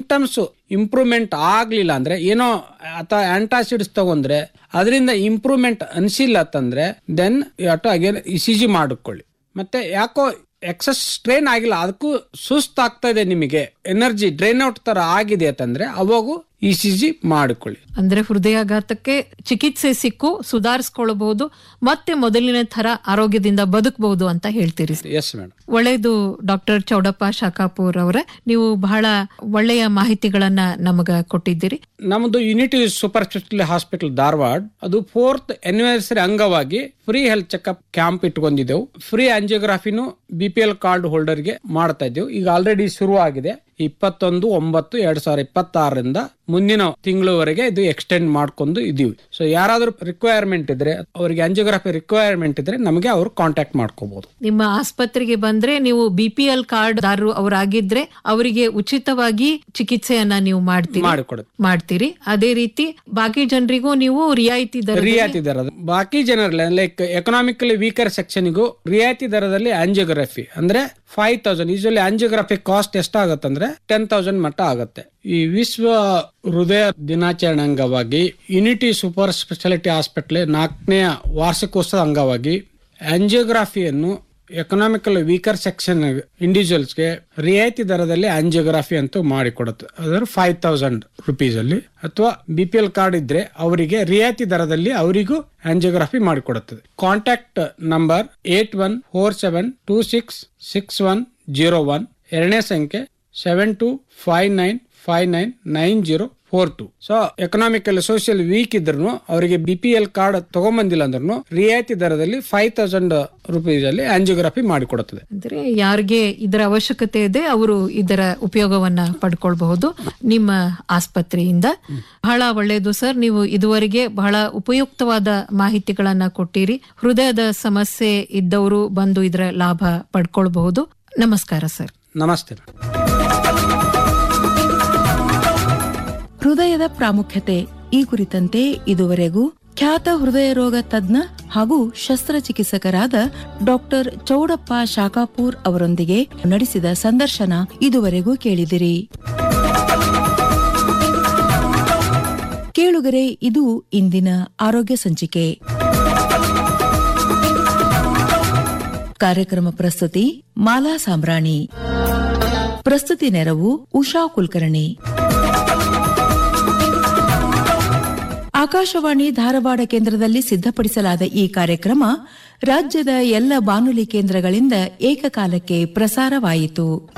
symptoms improvement ಆಗ್ಲಿಲ್ಲ ಅಂದ್ರೆ ಏನೋ ಅಥವಾ ಆಂಟಾಸಿಡ್ಸ್ ತಗೊಂಡ್ರೆ ಅದರಿಂದ ಇಂಪ್ರೂವ್ಮೆಂಟ್ ಅನ್ಸಿಲ್ಲ ಅಂತಂದ್ರೆ then to again E C G ಮಾಡಿಕೊಳ್ಳಿ ಮತ್ತೆ ಯಾಕೋ ಎಕ್ಸಸ್ ಸ್ಟ್ರೈನ್ ಆಗಿಲ್ಲ ಅದಕ್ಕೂ ಸುಸ್ತಾಗ್ತಾ ಇದೆ ನಿಮಗೆ ಎನರ್ಜಿ ಡ್ರೈನ್ ಔಟ್ ತರ ಆಗಿದೆ ಅಂತಂದ್ರೆ ಅವಾಗೂ ಇ ಸಿ ಜಿ ಮಾಡಿಕೊಳ್ಳಿ ಅಂದ್ರೆ ಹೃದಯಾಘಾತಕ್ಕೆ ಚಿಕಿತ್ಸೆ ಸಿಕ್ಕು ಸುಧಾರಿಸ್ಕೊಳ್ಬಹುದು ಮತ್ತೆ ಮೊದಲಿನ ತರ ಆರೋಗ್ಯದಿಂದ ಬದುಕಬಹುದು ಅಂತ ಹೇಳ್ತೀರಿ ಎಸ್ ಮೇಡಮ್ ಒಳ್ಳೆಯದು ಡಾಕ್ಟರ್ ಚೌಡಪ್ಪ ಶಾಖಾಪುರ್ ಅವರೇ ನೀವು ಬಹಳ ಒಳ್ಳೆಯ ಮಾಹಿತಿಗಳನ್ನ ನಮಗ ಕೊಟ್ಟಿದ್ದೀರಿ ನಮ್ಮದು Unity super speciality hospital Dharwad ಅದು ಫೋರ್ತ್ ಆನಿವರ್ಸರಿ ಅಂಗವಾಗಿ ಫ್ರೀ ಹೆಲ್ತ್ ಚೆಕ್ಅಪ್ ಕ್ಯಾಂಪ್ ಇಟ್ಕೊಂಡಿದ್ದೆವು ಫ್ರೀ ಆಂಜಿಯೋಗ್ರಾಫಿನು ಬಿ ಪಿ ಎಲ್ ಕಾರ್ಡ್ ಹೋಲ್ಡರ್ಗೆ ಮಾಡ್ತಾ ಇದ್ದೆವು ಈಗ ಆಲ್ರೆಡಿ ಶುರು ಆಗಿದೆ ಇಪ್ಪತ್ತೊಂದು ಒಂಬತ್ತು ಎರಡ್ ಸಾವಿರದ ಇಪ್ಪತ್ತಾರರಿಂದ ಮುಂದಿನ ತಿಂಗಳವರೆಗೆ ಇದು ಎಕ್ಸ್ಟೆಂಡ್ ಮಾಡ್ಕೊಂಡು ಇದೀವಿ ಸೊ ಯಾರಾದ್ರೂ ರಿಕ್ವೈರ್ಮೆಂಟ್ ಇದ್ರೆ ಅವರಿಗೆ ಆಂಜಿಯೋಗ್ರಾಫಿ ರಿಕ್ವೈರ್ಮೆಂಟ್ ಇದ್ರೆ ನಮಗೆ ಅವ್ರು ಕಾಂಟ್ಯಾಕ್ಟ್ ಮಾಡ್ಕೋಬಹುದು ನಿಮ್ಮ ಆಸ್ಪತ್ರೆಗೆ ಬಂದ್ರೆ ನೀವು ಬಿ ಪಿ ಎಲ್ ಕಾರ್ಡ್ ದಾರರು ಅವರಾಗಿದ್ರೆ ಅವರಿಗೆ ಉಚಿತವಾಗಿ ಚಿಕಿತ್ಸೆಯನ್ನ ನೀವು ಮಾಡ್ತೀರಿ ಮಾಡಿಕೊಡುತ್ತೆ ಮಾಡ್ತೀರಿ ಅದೇ ರೀತಿ ಬಾಕಿ ಜನರಿಗೂ ನೀವು ರಿಯಾಯಿತಿ ದರ ರಿಯಾಯಿತಿ ದರ ಬಾಕಿ ಜನರಲ್ಲಿ ಲೈಕ್ ಎಕನಾಮಿಕಲಿ ವೀಕರ್ ಸೆಕ್ಷನ್ಗೂ ರಿಯಾಯಿತಿ ದರದಲ್ಲಿ ಆಂಜಿಯೋಗ್ರಫಿ ಅಂದ್ರೆ five thousand usually angiography cost ಎಷ್ಟಾಗತ್ತಂದ್ರೆ ಟೆನ್ ತೌಸಂಡ್ ಮಟ್ಟ ಆಗುತ್ತೆ ಈ ವಿಶ್ವ ಹೃದಯ ದಿನಾಚರಣೆ ಅಂಗವಾಗಿ ಯುನಿಟಿ ಸೂಪರ್ ಸ್ಪೆಷಾಲಿಟಿ ಹಾಸ್ಪಿಟಲ್ ನಾಲ್ಕನೇ ವಾರ್ಷಿಕೋತ್ಸವ ಅಂಗವಾಗಿ ಆಂಜಿಯೋಗ್ರಫಿಯನ್ನು ಎಕನಾಮಿಕಲ್ ವೀಕರ್ ಸೆಕ್ಷನ್ ಇಂಡಿವಿಜುವಲ್ಸ್ಗೆ ರಿಯಾಯಿತಿ ದರದಲ್ಲಿ ಆಂಜಿಯೋಗ್ರಫಿ ಅಂತೂ ಮಾಡಿಕೊಡುತ್ತೆ ಅದರ ಫೈವ್ ತೌಸಂಡ್ ರುಪೀಸ್ ಅಲ್ಲಿ ಅಥವಾ ಬಿ ಪಿ ಎಲ್ ಕಾರ್ಡ್ ಇದ್ರೆ ಅವರಿಗೆ ರಿಯಾಯಿತಿ ದರದಲ್ಲಿ ಅವರಿಗೂ ಆಂಜಿಯೋಗ್ರಫಿ ಮಾಡಿಕೊಡುತ್ತದೆ contact number eight one four seven two six six one zero one ಎರಡನೇ ಸಂಖ್ಯೆ seven two five nine five nine nine zero four two so economical social weak ಇದ್ರು ಅವರಿಗೆ ಬಿ ಪಿ ಎಲ್ ಕಾರ್ಡ್ ತಗೊಂಬಂದಿಲ್ಲ ಅಂದ್ರೂ ರಿಯಾಯಿತಿ ದರದಲ್ಲಿ five thousand rupees ಅಲ್ಲಿ angiography ಮಾಡಿಕೊಡುತ್ತದೆ ಅಂದ್ರೆ ಯಾರಿಗೆ ಇದರ ಅವಶ್ಯಕತೆ ಇದೆ ಅವರು ಇದರ ಉಪಯೋಗವನ್ನ ಪಡ್ಕೊಳ್ಬಹುದು ನಿಮ್ಮ ಆಸ್ಪತ್ರೆಯಿಂದ ಬಹಳ ಒಳ್ಳೆಯದು ಸರ್ ನೀವು ಇದುವರೆಗೆ ಬಹಳ ಉಪಯುಕ್ತವಾದ ಮಾಹಿತಿಗಳನ್ನ ಕೊಟ್ಟಿರಿ ಹೃದಯದ ಸಮಸ್ಯೆ ಇದ್ದವರು ಬಂದು ಇದರ ಲಾಭ ಪಡ್ಕೊಳ್ಬಹುದು ನಮಸ್ಕಾರ ಸರ್ ನಮಸ್ತೆ ಹೃದಯದ ಪ್ರಾಮುಖ್ಯತೆ ಈ ಕುರಿತಂತೆ ಇದುವರೆಗೂ ಖ್ಯಾತ ಹೃದಯ ರೋಗ ತಜ್ಞ ಹಾಗೂ ಶಸ್ತ್ರಚಿಕಿತ್ಸಕರಾದ ಡಾಕ್ಟರ್ ಚೌಡಪ್ಪ ಶಾಖಾಪೂರ್ ಅವರೊಂದಿಗೆ ನಡೆಸಿದ ಸಂದರ್ಶನ ಇದುವರೆಗೂ ಕೇಳಿದಿರಿ ಕೇಳುಗರೆ ಇದು ಇಂದಿನ ಆರೋಗ್ಯ ಸಂಚಿಕೆ ಕಾರ್ಯಕ್ರಮ ಪ್ರಸ್ತುತಿ ಮಾಲಾ ಸಾಂಬ್ರಾಣಿ ಪ್ರಸ್ತುತಿ ನೆರವು ಉಷಾ ಕುಲಕರ್ಣಿ ಆಕಾಶವಾಣಿ ಧಾರವಾಡ ಕೇಂದ್ರದಲ್ಲಿ ಸಿದ್ಧಪಡಿಸಲಾದ ಈ ಕಾರ್ಯಕ್ರಮ ರಾಜ್ಯದ ಎಲ್ಲ ಬಾನುಲಿ ಕೇಂದ್ರಗಳಿಂದ ಏಕಕಾಲಕ್ಕೆ ಪ್ರಸಾರವಾಯಿತು